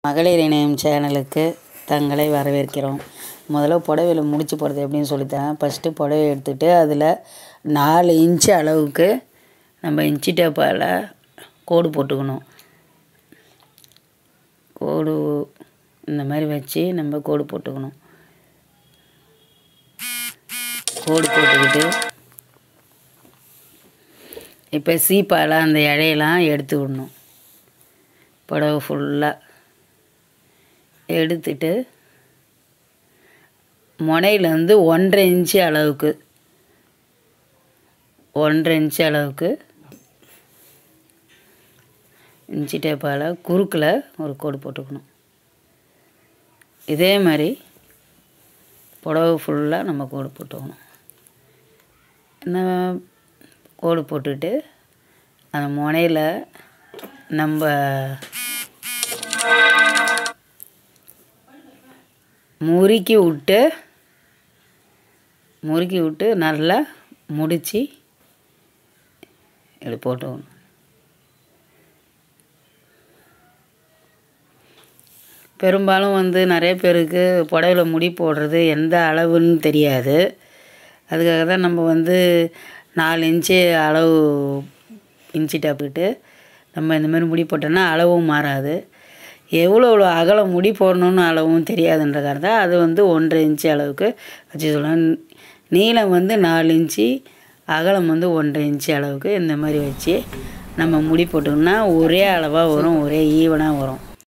மகளிர் இணையம் சேனலுக்கு தங்களை வரவேற்கிறோம் முதல்ல புடவையில் முடிச்சு போடுறது எப்படின்னு சொல்லித்தரேன் ஃபஸ்ட்டு புடவை எடுத்துகிட்டு அதில் நாலு இன்ச்சு அளவுக்கு நம்ம இன்ச்சி டேப்பால் கோடு போட்டுக்கணும் கோடு இந்த மாதிரி வச்சு நம்ம கோடு போட்டுக்கணும் கோடு போட்டுக்கிட்டு இப்போ சீப்பால் அந்த இழையெல்லாம் எடுத்து விடணும் புடவை ஃபுல்லாக எடுத்துட்டு முனையிலேருந்து ஒன்றரை இன்ச்சு அளவுக்கு ஒன்றரை இன்ச்சு அளவுக்கு இன்ச்சி டேப்பால் குறுக்கில் ஒரு கோடு போட்டுக்கணும் இதே மாதிரி புடவை ஃபுல்லாக நம்ம கோடு போட்டுக்கணும் என்ன கோடு போட்டுட்டு அந்த முனையில் நம்ம முறுக்கி விட்டு முறுக்கி விட்டு நல்லா முடித்து இப்படி போட்டுக்கணும் பெரும்பாலும் வந்து நிறைய பேருக்கு புடவைல முடி போடுறது எந்த அளவுன்னு தெரியாது அதுக்காக தான் நம்ம வந்து நாலு இன்ச்சு அளவு இன்ச்சி டேப்பிட்டு நம்ம இந்த மாதிரி முடி போட்டோன்னா அளவும் மாறாது எவ்வளோ எவ்வளோ அகலம் முடி போடணுன்னு அளவும் தெரியாதுன்றக்காக தான் அது வந்து ஒன்றரை இன்ச்சு அளவுக்கு வச்சு சொல்லலாம் நீளம் வந்து நாலு இன்ச்சு அகலம் வந்து ஒன்றரை இன்ச்சு அளவுக்கு இந்த மாதிரி வச்சு நம்ம முடி போட்டோம்னா ஒரே அளவாக வரும் ஒரே ஈவனாக வரும்